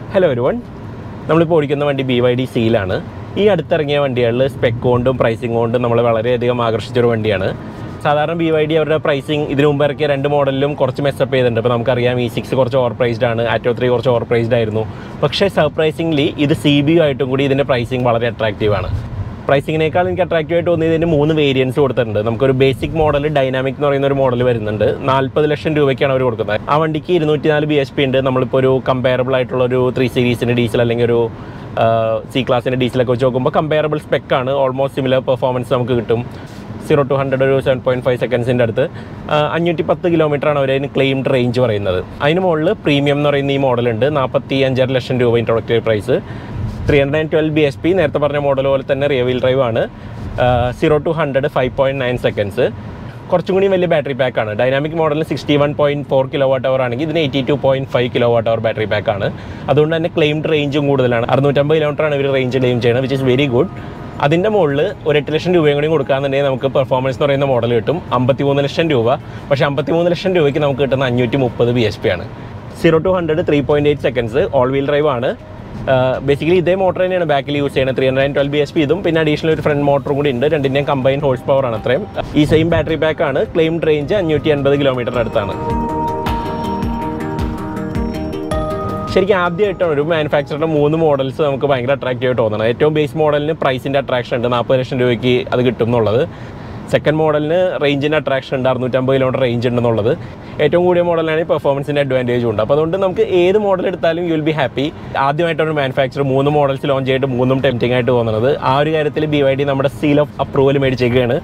hello ഒരു one നമ്മളിപ്പോൾ ഓടിക്കുന്ന വണ്ടി ബി വൈ ഡി സീലാണ് ഈ അടുത്തിറങ്ങിയ വണ്ടികളിൽ സ്പെക്ക് കൊണ്ടും പ്രൈസിങ് കൊണ്ടും നമ്മളെ വളരെയധികം ആകർഷിച്ചൊരു വണ്ടിയാണ് സാധാരണ ബി വൈ ഡി അവരുടെ പ്രൈസിങ് ഇതിനു മുമ്പ് ഇറക്കിയ രണ്ട് മോഡലിലും കുറച്ച് മെസ്സപ്പ് ചെയ്തിട്ടുണ്ട് അപ്പോൾ നമുക്കറിയാം ഈ സിക്സ് കുറച്ച് ഓവർ പ്രൈസ്ഡ് ആണ് ആറ്റോ ത്രീ കുറച്ച് ഓവർ പ്രൈസ്ഡ് ആയിരുന്നു പക്ഷേ സർപ്രൈസിംഗ്ലി ഇത് സി ബി യു ആയിട്ടും കൂടി ഇതിൻ്റെ പ്രൈസിങ് വളരെ അട്രാക്റ്റീവ് ആണ് പ്രൈസിങ്ങിനേക്കാൾ എനിക്ക് അട്രാക്റ്റീവ് ആയിട്ട് തോന്നിയത് ഇതിന് മൂന്ന് വേരിയൻസ് കൊടുത്തിട്ടുണ്ട് നമുക്കൊരു ബേസിക് മോഡൽ ഡൈനാമിക് എന്ന് പറയുന്ന ഒരു മോഡൽ വരുന്നുണ്ട് നാൽപ്പത് ലക്ഷം രൂപയ്ക്കാണ് അവർ കൊടുക്കുന്നത് ആ വണ്ടിക്ക് ഇരുന്നൂറ്റി നാല് ബി എച്ച് പി ഉണ്ട് നമ്മളിപ്പോൾ ഒരു കമ്പയറബിൾ ആയിട്ടുള്ള ഒരു ത്രീ സീരീസിൻ്റെ ഡീസൽ അല്ലെങ്കിൽ ഒരു സി ക്ലാസിൻ്റെ ഡീസലൊക്കെ വെച്ച് നോക്കുമ്പോൾ കമ്പയറബിൾ സ്പെക്കാണ് ഓൾമോസ്റ്റ് സിമിലർ പെർഫോമൻസ് നമുക്ക് കിട്ടും സീറോ ടു ഹൺഡ്രഡ് ഒരു സെവൻ പോയിൻറ്റ് ഫൈവ് സെക്കൻഡ്സിൻ്റെ അടുത്ത് അഞ്ഞൂറ്റി പത്ത് കിലോമീറ്ററാണ് അവർ അതിന് ക്ലെയിംഡ് റേഞ്ച് പറയുന്നത് അതിന് മുകളിൽ പ്രീമിയം എന്ന് പറയുന്ന ഈ മോഡലുണ്ട് നാൽപ്പത്തി അഞ്ചര ലക്ഷം രൂപ introductive price three hundred and twelve B S P നേരത്തെ പറഞ്ഞ മോഡൽ പോലെ തന്നെ റിയർ വീൽ ഡ്രൈവ് ആണ് zero to hundred five point nine seconds കുറച്ചും കൂടി വലിയ ബാറ്ററി പാക്ക് ആണ് ഡൈനാമിക് മോഡലിന് sixty one point four kilowatt hour ആണെങ്കിൽ ഇതിന് eighty two point five kilowatt hour battery pack ആണ് അതുകൊണ്ട് തന്നെ ക്ലെയിംഡ് റേഞ്ചും കൂടുതലാണ് അറുന്നൂറ്റമ്പത് കിലോമീറ്ററാണ് ഇവർ റേഞ്ച് ക്ലെയിം ചെയ്യുന്നത് വിച്ച് ഇസ് വെരി ഗുഡ് അതിൻ്റെ മുകളിൽ ഒരു എട്ട് ലക്ഷം രൂപയും കൂടി കൊടുക്കാന്നുണ്ടെങ്കിൽ നമുക്ക് പെർഫോമൻസ് എന്ന് പറയുന്ന മോഡൽ കിട്ടും അമ്പത്തിമൂന്ന് ലക്ഷം രൂപ പക്ഷേ അമ്പത്തിമൂന്ന് ലക്ഷം രൂപയ്ക്ക് നമുക്ക് കിട്ടുന്ന അഞ്ഞൂറ്റി മുപ്പത് ബി എച്ച് പി ആണ് zero to hundred three point eight seconds all wheel drive ആണ് ബേസിക്കലി ഇതേ മോട്ടർ തന്നെയാണ് ബാക്കിൽ യൂസ് ചെയ്യുന്നത് three hundred twelve B H P ഇതും പിന്നെ അഡീഷണൽ ഒരു ഫ്രണ്ട് മോട്ടറും കൂടി ഉണ്ട് രണ്ടിൻ്റെയും കമ്പൈൻ ഹോഴ്സ് പവർ ആണ് അത്രയും ഈ സെയിം ബാറ്ററി പാക്ക് ആണ് ക്ലെയിംഡ് റേഞ്ച് അഞ്ഞൂറ്റി അൻപത് കിലോമീറ്ററിന് അടുത്താണ് ശരിക്കും ആദ്യമായിട്ടാണ് ഒരു മാനുഫാക്ചറുടെ മൂന്ന് മോഡൽസ് നമുക്ക് ഭയങ്കര അട്രാക്റ്റീവ് ആയിട്ട് തോന്നുന്നത് ഏറ്റവും ബേസ് മോഡലിന് പ്രൈസിൻ്റെ അട്രാക്ഷൻ ഉണ്ട് നാൽപ്പത് ലക്ഷം രൂപയ്ക്ക് അത് കിട്ടും എന്നുള്ളത് സെക്കൻഡ് മോഡലിന് റേഞ്ചിൻ്റെ അട്രാക്ഷൻ ഉണ്ട് അറുന്നൂറ്റമ്പത് കിലോമീറ്റർ റേഞ്ച് ഉണ്ടെന്നുള്ളത് ഏറ്റവും കൂടിയ മോഡലാണെങ്കിൽ പെർഫോമൻസിൻ്റെ അഡ്വാൻറ്റേജും ഉണ്ട് അപ്പോൾ അതുകൊണ്ട് നമുക്ക് ഏത് മോഡൽ എടുത്താലും യു വിൽ ബി ഹാപ്പി ആദ്യമായിട്ടാണ് ഒരു മാനുഫാക്ചർ മൂന്ന് മോഡൽസ് ലോഞ്ച് ചെയ്തിട്ട് മൂന്നും ടെംപ്റ്റിംഗ് ആയിട്ട് തോന്നുന്നത് ആ ഒരു കാര്യത്തിൽ ബി വൈ ഡി നമ്മുടെ സീൽ ഓഫ് അപ്രൂവൽ മേടിച്ചേക്കുകയാണ്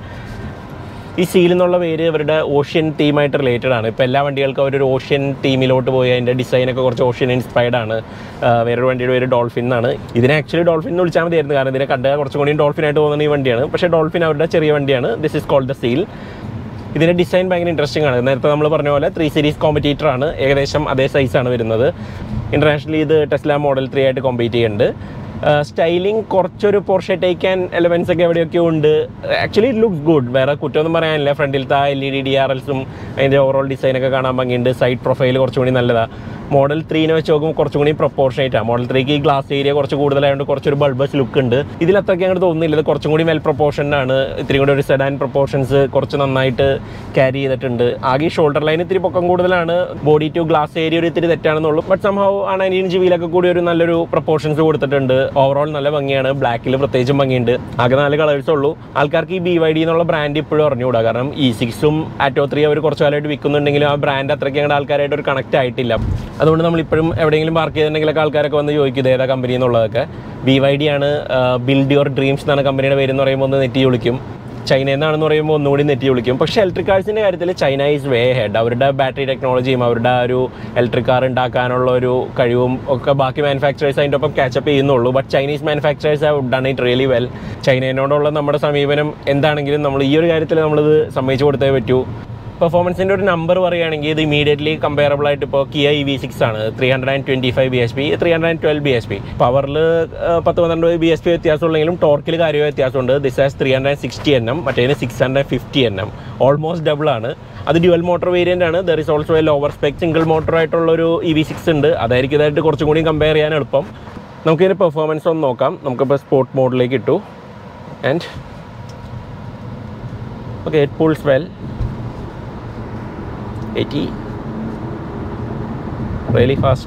ഈ സീൽ എന്നുള്ള പേര് അവരുടെ ഓഷ്യൻ തീമായിട്ട് റിലേറ്റഡ് ആണ് ഇപ്പോൾ എല്ലാ വണ്ടികൾക്കും അവരൊരു ഓഷ്യൻ തീമിലോട്ട് പോയി അതിൻ്റെ ഡിസൈനൊക്കെ കുറച്ച് ഓഷ്യൻ ഇൻസ്പയർഡ് ആണ് ആ, വേറൊരു വണ്ടിയുടെ പേര് ഡോൾഫിൻ എന്നാണ് ഇതിനെ ആക്ച്വലി ഡോൾഫിൻ എന്ന് വിളിച്ചാൽ മതിയായിരുന്നു കാരണം ഇതിനെ കണ്ടാൽ കുറച്ചും കൂടി ഡോൾഫിൻ ആയിട്ട് തോന്നുന്ന ഈ വണ്ടിയാണ് പക്ഷേ ഡോൾഫിൻ അവരുടെ ചെറിയ വണ്ടിയാണ് this is called the Seal ഇതിൻ്റെ ഡിസൈൻ ഭയങ്കര ഇൻട്രസ്റ്റിംഗ് ആണ് നേരത്തെ നമ്മൾ പറഞ്ഞ പോലെ ത്രീ സീരീസ് കോമ്പറ്റീറ്റർ ആണ് ഏകദേശം അതേ സൈസാണ് വരുന്നത് ഇൻ്റർനാഷണലി ഇത് ടെസ്ല മോഡൽ ത്രീ ആയിട്ട് കോമ്പീറ്റ് ചെയ്യുന്നുണ്ട് സ്റ്റൈലിംഗ് കുറച്ചൊരു പോർഷെ ടേക്കാൻ എലമെൻസ് ഒക്കെ എവിടെയൊക്കെയോ ഉണ്ട് ആക്ച്വലി ഇറ്റ് ലുക്സ് ഗുഡ് വേറെ കുറ്റമൊന്നും പറയാനില്ല ഫ്രണ്ടിലത്തെ ആ L E D D R എൽസും അതിൻ്റെ ഓവറോൾ ഡിസൈനൊക്കെ കാണാൻ ഭംഗിയുണ്ട് സൈഡ് പ്രൊഫൈൽ കുറച്ചും കൂടി നല്ലതാണ് മോഡൽ ത്രീനെ വെച്ച് നോക്കുമ്പോൾ കുറച്ചും കൂടി പ്രൊപ്പോർഷനേറ്റ് ആണ് മോഡൽ ത്രീക്ക് ഈ ഗ്ലാസ് ഏരിയ കുറച്ച് കൂടുതലായതുകൊണ്ട് കുറച്ചൊരു ബൾബസ് ലുക്ക് ഉണ്ട് ഇതിൽ അത്രയ്ക്ക് അങ്ങോട്ട് തോന്നുന്നില്ല ഇത് കുറച്ചും കൂടി വെൽ പ്രൊപ്പോർഷൻ ആണ് ഇത്തിരി കൂടി ഒരു സെഡാൻ പ്രൊപ്പോർഷൻസ് കുറച്ച് നന്നായിട്ട് ക്യാരി ചെയ്തിട്ടുണ്ട് ആകെ ഈ ഷോൾഡർ ലൈൻ ഇത്തിരി പൊക്കം കൂടുതലാണ് ബോഡി ടു ഗ്ലാസ് ഏരിയ ഒരു ഇത്തിരി തെറ്റാണെന്നുള്ളൂ ബട്ട് സംഭവം ആണ് ഇഞ്ച് വീലൊക്കെ കൂടി ഒരു നല്ലൊരു പ്രൊപ്പോർഷൻസ് കൊടുത്തിട്ടുണ്ട് ഓവറോൾ നല്ല ഭംഗിയാണ് ബ്ലാക്കിൽ പ്രത്യേകിച്ചും ഭംഗിയുണ്ട് ആകെ നാല് കളേഴ്സ് ഉള്ളൂ ആൾക്കാർക്ക് ഈ ബി വൈ ഡി എന്നുള്ള ബ്രാൻഡ് ഇപ്പോഴും അറിഞ്ഞുകൂടാ കാരണം ഈ സിക്സും ആറ്റോ ത്രീ അവർ കുറച്ച് കാലമായിട്ട് വിൽക്കുന്നുണ്ടെങ്കിലും ആ ബ്രാൻഡ് അത്രയ്ക്ക് അങ്ങോട്ട് ആൾക്കാരായിട്ട് ഒരു കണക്ട് ആയിട്ടില്ല അതുകൊണ്ട് നമ്മൾ ഇപ്പോഴും എവിടെയെങ്കിലും പാർക്ക് ചെയ്തിട്ടുണ്ടെങ്കിലൊക്കെ ആൾക്കാരൊക്കെ വന്ന് ചോദിക്കും ഇത് ഏതാ കമ്പനി എന്നുള്ളതൊക്കെ ബി വൈ ഡി ആണ് ബിൽഡ് യുവർ ഡ്രീംസ് എന്നാണ് കമ്പനിയുടെ പേര് എന്ന് പറയുമ്പോൾ ഒന്ന് നെറ്റി വിളിക്കും ചൈനയിൽ നിന്നാണെന്ന് പറയുമ്പോൾ ഒന്നുകൂടി നെറ്റി വിളിക്കും പക്ഷേ ഇലക്ട്രിക് കാർസിൻ്റെ കാര്യത്തിൽ ചൈന ഈസ് വേ ഹെഡ് അവരുടെ ബാറ്ററി ടെക്നോളജിയും അവരുടെ ആ ഒരു ഇലക്ട്രിക് കാർ ഉണ്ടാക്കാനുള്ള ഒരു കഴിവും ഒക്കെ ബാക്കി മാനുഫാക്ചറേഴ്സ് അതിൻ്റെ ഒപ്പം കാച്ചപ്പ് ചെയ്യുന്നുള്ളൂ but Chinese manufacturers have done it really well ചൈനയോടുള്ള നമ്മുടെ സമീപനം എന്താണെങ്കിലും നമ്മൾ ഈ ഒരു കാര്യത്തിൽ നമ്മളിത് സമ്മതിച്ചു കൊടുത്തേ പറ്റൂ പെർഫോമൻസിൻ്റെ ഒരു നമ്പർ പറയുകയാണെങ്കിൽ ഇത് ഇമീഡിയറ്റ്ലി കമ്പയറബിൾ ആയിട്ട് ഇപ്പോൾ കിയ ഇ വി സിക്സ് ആണ് three hundred and twenty five B H P three hundred and twelve B H P പവറിൽ പത്ത് പന്ത്രണ്ട് ബി എച്ച് പി വ്യത്യാസമുള്ളെങ്കിലും ടോർക്കിൽ കാര്യമായ വ്യത്യാസമുണ്ട് this has three hundred sixty N M മറ്റേതിന് six hundred fifty N M almost double ആണ് അത് ഡ്യുവൽ മോട്ടോർ വേരിയൻ്റ് ആണ് there is also a lower spec single motor ആയിട്ടുള്ളൊരു ഇ വി സിക്സ് ഉണ്ട് അതായിരിക്കും ഇതായിട്ട് കുറച്ചും കൂടി കമ്പയർ ചെയ്യാൻ എളുപ്പം നമുക്കിതിൻ്റെ പെർഫോമൻസ് ഒന്ന് നോക്കാം നമുക്കിപ്പോൾ സ്പോർട്ട് മോഡിലേക്ക് ഇട്ടു and okay it pulls well 80 really fast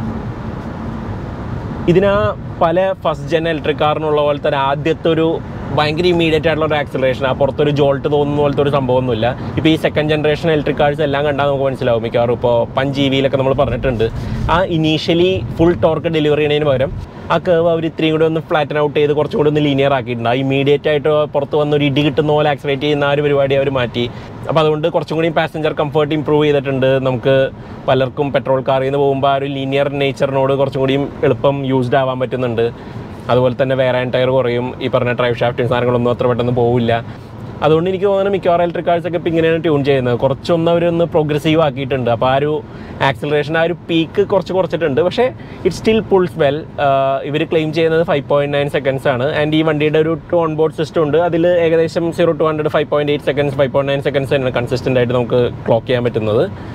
ഇതിനാ പല ഫസ്റ്റ് ജെൻ ഇലക്ട്രിക് കാറിനുള്ള പോലത്തെ ഒരു ആദ്യത്തെ ഒരു ഭയങ്കര ഇമീഡിയറ്റ് ആയിട്ടുള്ള ഒരു ആക്സിലറേഷൻ ആ പുറത്തൊരു ജോൾട്ട് തോന്നുന്ന പോലത്തെ ഒരു സംഭവമൊന്നുമില്ല ഇപ്പോൾ ഈ സെക്കൻഡ് ജനറേഷൻ ഇലക്ട്രിക് കാർസ് എല്ലാം കണ്ടാൽ നമുക്ക് മനസ്സിലാവും മിക്കവാറും ഇപ്പോൾ പഞ്ച് ജി വിയിലൊക്കെ നമ്മൾ പറഞ്ഞിട്ടുണ്ട് ആ ഇനീഷ്യലി ഫുൾ ടോർക്ക് ഡെലിവറി ചെയ്യുന്നതിന് പകരം ആ കേവ് അവർ ഇത്രയും കൂടി ഒന്ന് ഫ്ലാറ്റൻ ഔട്ട് ചെയ്ത് കുറച്ചും കൂടി ഒന്ന് ലീനിയർ ആക്കിയിട്ടുണ്ട് ആ ഇമീഡിയറ്റ് ആയിട്ട് പുറത്ത് വന്ന് ഒരു ഇടി കിട്ടുന്ന പോലെ ആക്സിലേറ്റ് ചെയ്യുന്ന ആ ഒരു പരിപാടി അവർ മാറ്റി അപ്പോൾ അതുകൊണ്ട് കുറച്ചും കൂടി പാസഞ്ചർ കംഫർട്ട് ഇമ്പ്രൂവ് ചെയ്തിട്ടുണ്ട് നമുക്ക് പലർക്കും പെട്രോൾ കാറിൽ നിന്ന് പോകുമ്പോൾ ആ ഒരു ലീനിയർ നേച്ചറിനോട് കുറച്ചും കൂടിയും എളുപ്പം യൂസ്ഡ് ആവാൻ പറ്റുന്നുണ്ട് അതുപോലെ തന്നെ വേറെ ടയർ കുറയും ഈ പറഞ്ഞ ഡ്രൈവ് ഷാഫ്റ്റും സാധനങ്ങളൊന്നും അത്ര പെട്ടെന്ന് പോവില്ല അതുകൊണ്ട് എനിക്ക് തോന്നുന്നു മിക്കവാറും ഇലക്ട്രിക് കാർസ് ഒക്കെ ഇപ്പോൾ ഇങ്ങനെയാണ് ട്യൂൺ ചെയ്യുന്നത് കുറച്ചൊന്ന് അവരൊന്ന് പ്രോഗ്രസീവ് ആക്കിയിട്ടുണ്ട് അപ്പോൾ ആ ഒരു ആക്സിലറേഷൻ ആ ഒരു പീക്ക് കുറച്ച് കുറച്ചിട്ടുണ്ട് പക്ഷേ ഇറ്റ് സ്റ്റിൽ പുൾസ് വെൽ ഇവർ ക്ലെയിം ചെയ്യുന്നത് ഫൈവ് പോയിൻറ്റ് നയൻ സെക്കൻഡ്സ് ആണ് ആൻഡ് ഈ വണ്ടിയുടെ ഒരു ടു ഓൺ ബോർഡ് സിസ്റ്റം ഉണ്ട് അതിൽ ഏകദേശം zero to hundred five point eight seconds five point nine seconds ആണ് കൺസിസ്റ്റൻ്റ് ആയിട്ട് നമുക്ക് ക്ലോക്ക് ചെയ്യാൻ പറ്റുന്നത്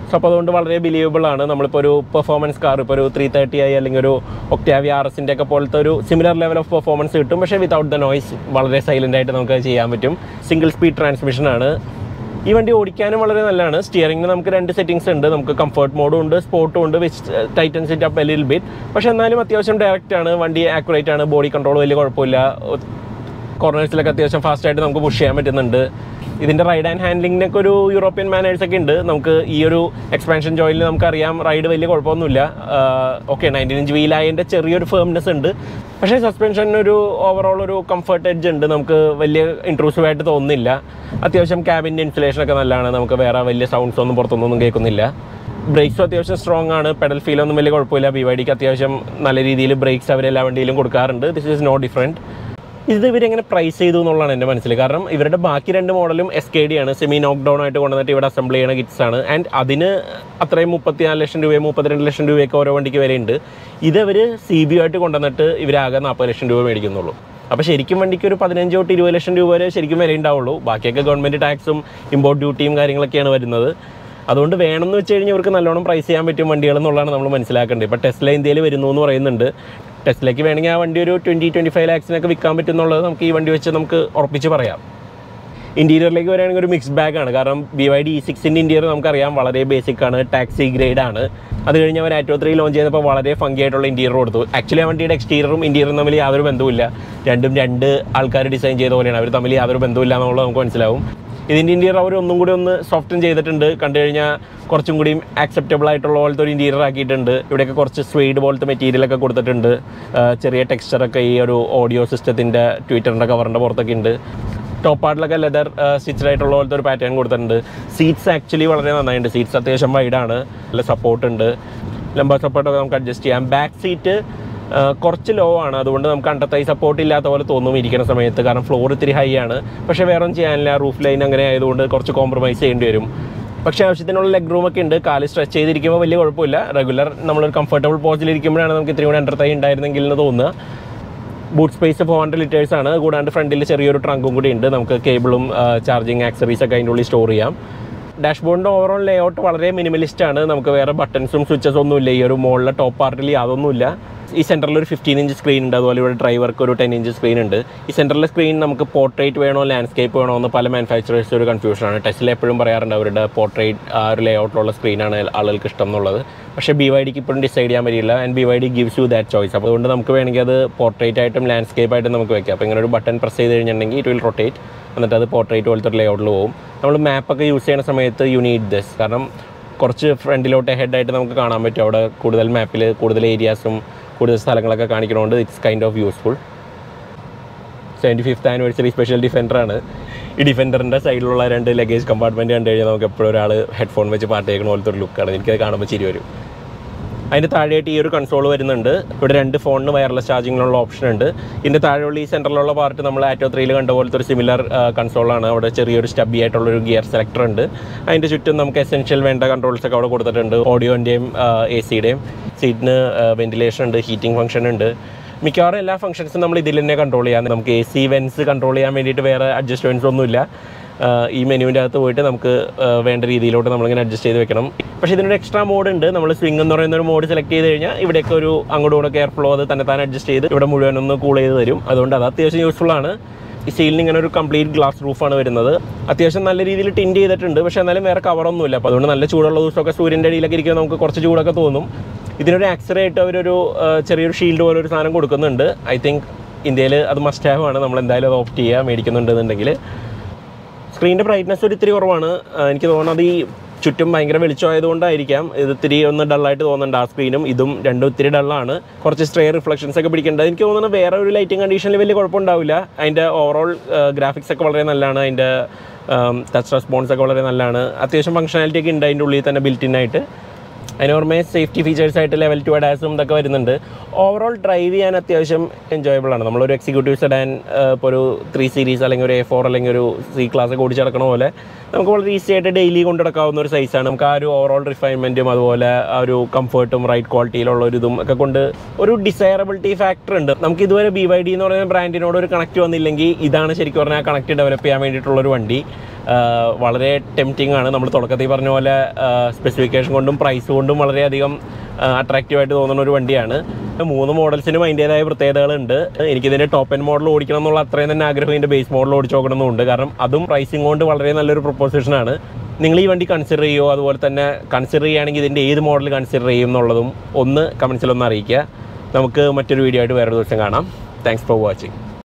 സോ അപ്പോൾ അതുകൊണ്ട് വളരെ ബിലീവബിൾ ആണ് നമ്മളിപ്പോൾ ഒരു പെർഫോമൻസ് കാർ ഇപ്പോൾ ഒരു ത്രീ തേർട്ടി ആയി അല്ലെങ്കിൽ ഒരു ഒക്ടാവി ആർ എസിൻ്റെ ഒക്കെ പോലത്തെ ഒരു സിമിലർ ലെവൽ ഓഫ് പെർഫോമൻസ് കിട്ടും പക്ഷേ വിതൗട്ട് ദ നോയ്സ് വളരെ സൈലൻ്റ് ആയിട്ട് നമുക്ക് അത് ചെയ്യാൻ പറ്റും സിംഗിൾ സ്പീഡ് ട്രാൻസ്മിഷൻ ആണ് ഈ വണ്ടി ഓടിക്കാനും വളരെ നല്ലതാണ് സ്റ്റിയറിംഗിന് നമുക്ക് രണ്ട് സെറ്റിംഗ്സ് ഉണ്ട് നമുക്ക് കംഫർട്ട് മോഡും ഉണ്ട് സ്പോർട്ടും ഉണ്ട് which tighten set up lil bit പക്ഷേ എന്നാലും അത്യാവശ്യം ഡയറക്റ്റ് ആണ് വണ്ടി ആക്യുറേറ്റ് ആണ് ബോഡി കൺട്രോൾ വലിയ കുഴപ്പമില്ല കോർണേഴ്സിലൊക്കെ അത്യാവശ്യം ഫാസ്റ്റ് ആയിട്ട് നമുക്ക് പുഷ് ചെയ്യാൻ പറ്റുന്നുണ്ട് ഇതിൻ്റെ റൈഡ് ആൻഡ് ഹാൻഡ്ലിങ്ങിനൊക്കെ ഒരു യൂറോപ്യൻ മാനേഴ്സ് ഒക്കെ ഉണ്ട് നമുക്ക് ഈ ഒരു എക്സ്പാൻഷൻ ജോയിലിൽ നമുക്കറിയാം റൈഡ് വലിയ കുഴപ്പമൊന്നുമില്ല ഓക്കെ നയൻറ്റീൻ ഇഞ്ച് വീലായതിൻ്റെ ചെറിയൊരു ഫേംനെസ് ഉണ്ട് പക്ഷേ സസ്പെൻഷന് ഒരു ഓവറോൾ ഒരു കംഫർട്ട് എഡ്ജ് ഉണ്ട് നമുക്ക് വലിയ ഇൻട്രൂസീവ് ആയിട്ട് തോന്നുന്നില്ല അത്യാവശ്യം ക്യാബിൻ്റെ ഇൻസുലേഷൻ ഒക്കെ നല്ലതാണ് നമുക്ക് വേറെ വലിയ സൗണ്ട്സ് ഒന്നും പുറത്തൊന്നും കേൾക്കുന്നില്ല ബ്രേക്സും അത്യാവശ്യം സ്ട്രോങ് ആണ് പെഡൽ ഫീലൊന്നും വലിയ കുഴപ്പമില്ല ബി വൈ ഡിക്ക് അത്യാവശ്യം നല്ല രീതിയിൽ ബ്രേക്സ് അവർ എല്ലാ വണ്ടിയിലും കൊടുക്കാറുണ്ട് ദിസ് ഈസ് നോ ഡിഫറെൻറ്റ് ഇത് ഇവരെങ്ങനെ പ്രൈസ് ചെയ്തു എന്നുള്ളതാണ് എൻ്റെ മനസ്സിൽ കാരണം ഇവരുടെ ബാക്കി രണ്ട് മോഡലും എസ് കെ ഡി ആണ് സെമി നോക്ക് ഡൗൺ ആയിട്ട് കൊണ്ടുവന്നിട്ട് ഇവിടെ അസംബിൾ ചെയ്യുന്ന കിറ്റ്സ് ആണ് ആൻഡ് അതിന് അത്രയും മുപ്പത്തിനാല് ലക്ഷം രൂപയും മുപ്പത്തിരണ്ട് ലക്ഷം രൂപയൊക്കെ ഓരോ വണ്ടിക്ക് വരെയുണ്ട് ഇത് അവർ സി ബി ആയിട്ട് കൊണ്ടുവന്നിട്ട് ഇവരാകെ നാൽപ്പത് ലക്ഷം രൂപ മേടിക്കുന്നുള്ളൂ അപ്പോൾ ശരിക്കും വണ്ടിക്ക് ഒരു പതിനഞ്ച് തൊട്ട് ഇരുപത് ലക്ഷം രൂപ വരെ ശരിക്കും വില ഉണ്ടാവുള്ളൂ ബാക്കിയൊക്കെ ഗവൺമെൻറ് ടാക്സും ഇമ്പോർട്ട് ഡ്യൂട്ടിയും കാര്യങ്ങളൊക്കെയാണ് വരുന്നത് അതുകൊണ്ട് വേണമെന്ന് വെച്ച് കഴിഞ്ഞാൽ ഇവർക്ക് നല്ലോണം പ്രൈസ് ചെയ്യാൻ പറ്റും വണ്ടികൾ എന്നുള്ളതാണ് നമ്മൾ മനസ്സിലാക്കേണ്ടത് ഇപ്പോൾ ടെസ്ല ഇന്ത്യയിൽ വരുന്നു എന്ന് പറയുന്നുണ്ട് ടെസ്ലയ്ക്ക് വേണമെങ്കിൽ ആ വണ്ടി ഒരു ട്വൻറ്റി ട്വൻറ്റി ഫൈവ് ലാക്സിനൊക്കെ വിൽക്കാൻ പറ്റും എന്നുള്ളത് നമുക്ക് ഈ വണ്ടി വെച്ച് നമുക്ക് ഉറപ്പിച്ച് പറയാം ഇൻറ്റീരിയറിലേക്ക് വരികയാണെങ്കിൽ ഒരു മിക്സ് ബാഗ് ആണ് കാരണം ബി വൈ ഡി സിക്സിൻ്റെ ഇൻറ്റീരിയർ നമുക്കറിയാം വളരെ ബേസിക് ആണ് ടാക്സി ഗ്രേഡ് ആണ് അത് കഴിഞ്ഞ് അവർ ആറ്റോ ത്രീ ലോഞ്ച് ചെയ്തപ്പോൾ വളരെ ഫങ്കി ആയിട്ടുള്ള ഇൻറ്റീരിയർ കൊടുത്തു ആക്ച്വലി ആ വണ്ടിയുടെ എക്സ്റ്റീരിയറും ഇൻറ്റീരിയറും തമ്മിൽ യാതൊരു ബന്ധവുമില്ല രണ്ടും രണ്ട് ആൾക്കാർ ഡിസൈൻ ചെയ്ത പോലെയാണ് അവർ തമ്മിൽ യാതൊരു ബന്ധവുമില്ല എന്നുള്ളത് നമുക്ക് മനസ്സിലാവും ഇതിൻ്റെ ഇൻറ്റീരിയർ അവർ ഒന്നും കൂടി ഒന്ന് സോഫ്റ്റൻ ചെയ്തിട്ടുണ്ട് കണ്ടു കഴിഞ്ഞാൽ കുറച്ചും കൂടി ആക്സെപ്റ്റബിൾ ആയിട്ടുള്ള പോലത്തെ ഒരു ഇൻറ്റീരിയർ ആക്കിയിട്ടുണ്ട് ഇവിടെയൊക്കെ കുറച്ച് സ്വീഡ് പോലത്തെ മെറ്റീരിയലൊക്കെ കൊടുത്തിട്ടുണ്ട് ആ, ചെറിയ ടെക്സ്ചറൊക്കെ ഈ ഒരു ഓഡിയോ സിസ്റ്റത്തിൻ്റെ ട്വിറ്ററിൻ്റെ കവറിൻ്റെ പുറത്തൊക്കെ ഉണ്ട് ടോപ്പ് പാർട്ടിലൊക്കെ ലെതർ സ്റ്റിച്ചഡ് ആയിട്ടുള്ള പോലത്തെ ഒരു പാറ്റേൺ കൊടുത്തിട്ടുണ്ട് സീറ്റ്സ് ആക്ച്വലി വളരെ നന്നായിട്ടുണ്ട് സീറ്റ്സ് അത്യാവശ്യം വൈഡാണ് നല്ല സപ്പോർട്ട് ഉണ്ട് ലംബ സപ്പോർട്ടൊക്കെ നമുക്ക് അഡ്ജസ്റ്റ് ചെയ്യാം ബാക്ക് സീറ്റ് കുറച്ച് ലോ ആണ് അതുകൊണ്ട് നമുക്ക് അണ്ടർത്തൈ സപ്പോർട്ട് ഇല്ലാത്ത പോലെ തോന്നും ഇരിക്കുന്ന സമയത്ത് കാരണം ഫ്ലോർ ഇത്തിരി ഹൈ ആണ് പക്ഷേ വേറെ ഒന്നും ചെയ്യാനില്ല റൂഫ് ലൈൻ അങ്ങനെ ആയതുകൊണ്ട് കുറച്ച് കോംപ്രമൈസ് ചെയ്യേണ്ടി വരും പക്ഷേ ആവശ്യത്തിനുള്ള ലെഗ് റൂം ഒക്കെ ഉണ്ട് കാല് സ്ട്രെച്ച് ചെയ്തിരിക്കുമ്പോൾ വലിയ കുഴപ്പമില്ല റെഗുലർ നമ്മളൊരു കംഫർട്ടബിൾ പോസിലിരിക്കുമ്പോഴാണ് നമുക്ക് ഇത്തിരി കൂടെ അണ്ടർത്തൈ ഉണ്ടായിരുന്നെങ്കിൽ എന്ന് തോന്നുക boot space four hundred litres ആണ് കൂടാണ്ട് ഫ്രണ്ടിൽ ചെറിയൊരു ട്രങ്കും കൂടി ഉണ്ട് നമുക്ക് കേബിളും ചാർജിങ് ആക്സറീസ് ഒക്കെ അതിൻ്റെ ഉള്ളിൽ സ്റ്റോർ ചെയ്യാം ഡാഷ്ബോർഡിൻ്റെ ഓവറോൾ ലേഔട്ട് വളരെ മിനിമലിസ്റ്റ് ആണ് നമുക്ക് വേറെ ബട്ടൺസും സ്വിച്ചസും ഒന്നുമില്ല ഈ ഒരു മുകളിലെ ടോപ്പ് പാർട്ടിൽ യാതൊന്നുമില്ല ഈ സെൻറ്ററിൽ ഒരു ഫിഫ്റ്റീൻ ഇഞ്ച് സ്ക്രീൻ ഉണ്ട് അതുപോലെ ഇവിടെ ഡ്രൈവർക്ക് ഒരു ടെൻ ഇഞ്ച് സ്ക്രീൻ ഉണ്ട് ഈ സെൻറ്ററിലെ സ്ക്രീൻ നമുക്ക് പോർട്രേറ്റ് വേണോ ലാൻഡ്സ്കേപ്പ് വേണോ എന്ന് പല മാനുഫാക്ചറേഴ്സ് ഒരു കൺഫ്യൂഷനാണ് ടെസ്റ്റിൽ എപ്പോഴും പറയാറുണ്ട് അവരുടെ പോർട്രേറ്റ് ആ ഒരു ലേഔട്ടിലുള്ള സ്ക്രീനാണ് ആളുകൾക്ക് ഇഷ്ടം എന്നുള്ളത് പക്ഷേ ബി വൈ ഡിക്ക് ഇപ്പോഴും ഡിസൈഡ് ചെയ്യാൻ പറ്റില്ല and B Y D gives you that choice അപ്പോൾ അതുകൊണ്ട് നമുക്ക് വേണമെങ്കിൽ അത് പോർട്രേറ്റ് ആയിട്ടും ലാൻഡ്സ്കേപ്പ് ആയിട്ടും നമുക്ക് വെക്കാം അപ്പോൾ ഇങ്ങനെ ഒരു ബട്ടൺ പ്രസ് ചെയ്ത് കഴിഞ്ഞിട്ടുണ്ടെങ്കിൽ ഇറ്റ് വിൽ റൊട്ടേറ്റ് എന്നിട്ട് അത് പോർട്രേറ്റ് പോലത്തെ ഒരു ലേഔട്ടിൽ പോകും നമ്മൾ മാപ്പൊക്കെ യൂസ് ചെയ്യുന്ന സമയത്ത് യു നീഡ് ദിസ് കാരണം കുറച്ച് ഫ്രണ്ടിലോട്ട് ഹെഡായിട്ട് നമുക്ക് കാണാൻ പറ്റും അവിടെ കൂടുതൽ മാപ്പിൽ കൂടുതൽ ഏരിയാസും കൂടുതൽ സ്ഥലങ്ങളൊക്കെ കാണിക്കണോണ്ട് it's kind of useful seventy fifth anniversary special ഡിഫൻഡറാണ് ഈ ഡിഫൻഡറിൻ്റെ സൈഡിലുള്ള രണ്ട് ലഗേജ് കമ്പാർട്ട്മെൻറ്റ് കണ്ടു കഴിഞ്ഞാൽ നമുക്ക് എപ്പോഴും ഒരാൾ ഹെഡ്ഫോൺ വെച്ച് പാട്ട് കേൾക്കുന്ന പോലത്തെ ഒരു ലുക്കാണ് എനിക്കത് കാണുമ്പോൾ ചിരി വരും അതിൻ്റെ താഴെയായിട്ട് ഈ ഒരു കൺസോൾ വരുന്നുണ്ട് ഇവിടെ രണ്ട് ഫോണിന് വയർലെസ് ചാർജിങ്ങിനുള്ള ഓപ്ഷൻ ഉണ്ട് ഇതിൻ്റെ താഴെയുള്ള ഈ സെൻറ്ററിലുള്ള പാർട്ട് നമ്മൾ ആറ്റോ ത്രീയിൽ കണ്ട പോലത്തെ ഒരു സിമിലർ കൺസോളാണ് അവിടെ ചെറിയൊരു സ്റ്റബി ആയിട്ടുള്ള ഒരു ഗിയർ സെലക്ടർ ഉണ്ട് അതിൻ്റെ ചുറ്റും നമുക്ക് എസെൻഷ്യൽ വേണ്ട കൺട്രോൾസ് ഒക്കെ അവിടെ കൊടുത്തിട്ടുണ്ട് ഓഡിയോൻ്റെയും എ സിയുടെയും സീറ്റിന് വെന്റിലേഷൻ ഉണ്ട് ഹീറ്റിംഗ് ഫംഗ്ഷൻ ഉണ്ട് മിക്കവാറും എല്ലാ ഫംഗ്ഷൻസും നമ്മൾ ഇതിൽ തന്നെ കൺട്രോൾ ചെയ്യാം നമുക്ക് എ സി വെൻസ് കൺട്രോൾ ചെയ്യാൻ വേണ്ടിയിട്ട് വേറെ അഡ്ജസ്റ്റ്മെൻറ്റ്സ് ഒന്നുമില്ല ആഹ് ഈ മെനുവിൻ്റെ അകത്ത് പോയിട്ട് നമുക്ക് ആഹ് വേണ്ട രീതിയിലോട്ട് നമ്മളിങ്ങനെ അഡ്ജസ്റ്റ് ചെയ്ത് വെക്കണം പക്ഷേ ഇതിനൊരു എക്സ്ട്രാ മോഡ് ഉണ്ട് നമ്മൾ സ്വിംഗ് എന്ന് പറയുന്ന ഒരു മോഡ് സെലക്ട് ചെയ്ത് കഴിഞ്ഞാൽ ഇവിടെയൊക്കെ ഒരു അങ്ങോട്ടും ഇങ്ങോട്ട് എയർ ഫ്ലോ അത് തന്നെ താൻ അഡ്ജസ്റ്റ് ചെയ്ത് ഇവിടെ മുഴുവൻ ഒന്ന് കൂൾ ചെയ്ത് തരും അതുകൊണ്ട് അത് അത്യാവശ്യം യൂസ്ഫുൾ ആണ് ഈ സ്റ്റീലിന് ഇങ്ങനെ ഒരു കംപ്ലീറ്റ് ഗ്ലാസ് റൂഫാണ് വരുന്നത് അത്യാവശ്യം നല്ല രീതിയിൽ ടിൻഡ് ചെയ്തിട്ടുണ്ട് പക്ഷേ എന്നാലും വേറെ കവറൊന്നുമില്ല അപ്പോൾ അതുകൊണ്ട് നല്ല ചൂടുള്ള ദിവസമൊക്കെ സൂര്യൻ്റെ അടിയിലൊക്കെ ഇരിക്കുമ്പോൾ നമുക്ക് കുറച്ച് ചൂടൊക്കെ തോന്നും ഇതിനൊരു ആക്സറേ ആയിട്ട് അവരൊരു ആഹ് ചെറിയൊരു ഷീൽഡ് പോലെ ഒരു സാധനം കൊടുക്കുന്നുണ്ട് ഐ തിങ്ക് ഇന്ത്യയിൽ അത് മസ്റ്റ് ഹാവ് ആണ് നമ്മൾ എന്തായാലും അത് ഓപ്റ്റ് ചെയ്യുക മേടിക്കുന്നുണ്ടെന്നുണ്ടെങ്കിൽ സ്ക്രീനിൻ്റെ ബ്രൈറ്റ്നസ് ഒരു ഇത്തിരി കുറവാണ് ആ, എനിക്ക് തോന്നുന്നത് ഈ ചുറ്റും ഭയങ്കര വെളിച്ചമായതുകൊണ്ടായിരിക്കാം ഇത് ഇത്തിരി ഒന്ന് ഡള്ളായിട്ട് തോന്നുന്നുണ്ട് ആ സ്ക്രീനും ഇതും രണ്ടും ഇത്തിരി ഡള്ളാണ് കുറച്ച് സ്ട്രേ റിഫ്ലക്ഷൻസ് ഒക്കെ പിടിക്കേണ്ടത് എനിക്ക് തോന്നുന്നത് വേറെ ഒരു ലൈറ്റിംഗ് കണ്ടീഷനിൽ വലിയ കുഴപ്പമുണ്ടാവില്ല അതിൻ്റെ ഓവറോൾ ഗ്രാഫിക്സ് ഒക്കെ വളരെ നല്ലതാണ് അതിൻ്റെ ടച്ച് റെസ്പോൺസ് ഒക്കെ വളരെ നല്ലതാണ് അത്യാവശ്യം ഫംഗ്ഷനാലിറ്റി ഒക്കെ ഉണ്ട് അതിൻ്റെ ഉള്ളിൽ തന്നെ ബിൽറ്റിൻ ആയിട്ട് അതിന് പുറമെ സേഫ്റ്റി ഫീച്ചേഴ്സ് ആയിട്ട് ലെവൽ ടു അഡാസും ഇതൊക്കെ വരുന്നുണ്ട് ഓവറോൾ ഡ്രൈവ് ചെയ്യാൻ അത്യാവശ്യം എൻജോയബിൾ ആണ് നമ്മളൊരു എക്സിക്യൂട്ടീവ് സെഡാൻ ഇപ്പോൾ ഒരു ത്രീ സീരീസ് അല്ലെങ്കിൽ ഒരു എ ഫോർ അല്ലെങ്കിൽ ഒരു സി ക്ലാസ് ഒക്കെ ഓടിച്ച് നടക്കണ പോലെ നമുക്ക് വളരെ ഈസി ആയിട്ട് ഡെയിലി കൊണ്ടു നടക്കാവുന്ന ഒരു സൈസാണ് നമുക്ക് ആ ഒരു ഓവറോൾ റിഫൈൻമെൻറ്റും അതുപോലെ ആ ഒരു കംഫർട്ടും റൈറ്റ് ക്വാളിറ്റിയിലുള്ള ഒരു ഇതും ഒക്കെ കൊണ്ട് ഒരു ഡിസൈറബിലിറ്റി ഫാക്ടർ ഉണ്ട് നമുക്ക് ഇതുവരെ ബി വൈ ഡി എന്ന് പറയുന്ന ബ്രാൻഡിനോട് ഒരു കണക്ട് വന്നില്ലെങ്കിൽ ഇതാണ് ശരിക്കും പറഞ്ഞാൽ കണക്ട് ഡെവലപ്പ് ചെയ്യാൻ വേണ്ടിയിട്ടുള്ള ഒരു വണ്ടി ആഹ് വളരെ ടെംപ്റ്റിംഗ് ആണ് നമ്മൾ തുടക്കത്തിൽ പറഞ്ഞ പോലെ സ്പെസിഫിക്കേഷൻ കൊണ്ടും പ്രൈസ് കൊണ്ടും വളരെയധികം അട്രാക്റ്റീവായിട്ട് തോന്നുന്ന ഒരു വണ്ടിയാണ് മൂന്ന് മോഡൽസിനും അതിൻ്റേതായ പ്രത്യേകതകളുണ്ട് എനിക്കിതിൻ്റെ ടോപ്പ് എൻ മോഡൽ ഓടിക്കണം എന്നുള്ള അത്രയും തന്നെ ആഗ്രഹം ഇതിൻ്റെ ബേസ് മോഡൽ ഓടിച്ച് നോക്കണമെന്നുണ്ട് കാരണം അതും പ്രൈസിങ് കൊണ്ട് വളരെ നല്ലൊരു പ്രൊപ്പോസിഷനാണ് നിങ്ങൾ ഈ വണ്ടി കൺസിഡർ ചെയ്യുമോ അതുപോലെ തന്നെ കൺസിഡർ ചെയ്യുകയാണെങ്കിൽ ഇതിൻ്റെ ഏത് മോഡൽ കൺസിഡർ ചെയ്യും എന്നുള്ളതും ഒന്ന് കമൻസിലൊന്ന് അറിയിക്കുക നമുക്ക് മറ്റൊരു വീഡിയോ ആയിട്ട് വേറൊരു ദിവസം കാണാം താങ്ക്സ് ഫോർ വാച്ചിങ്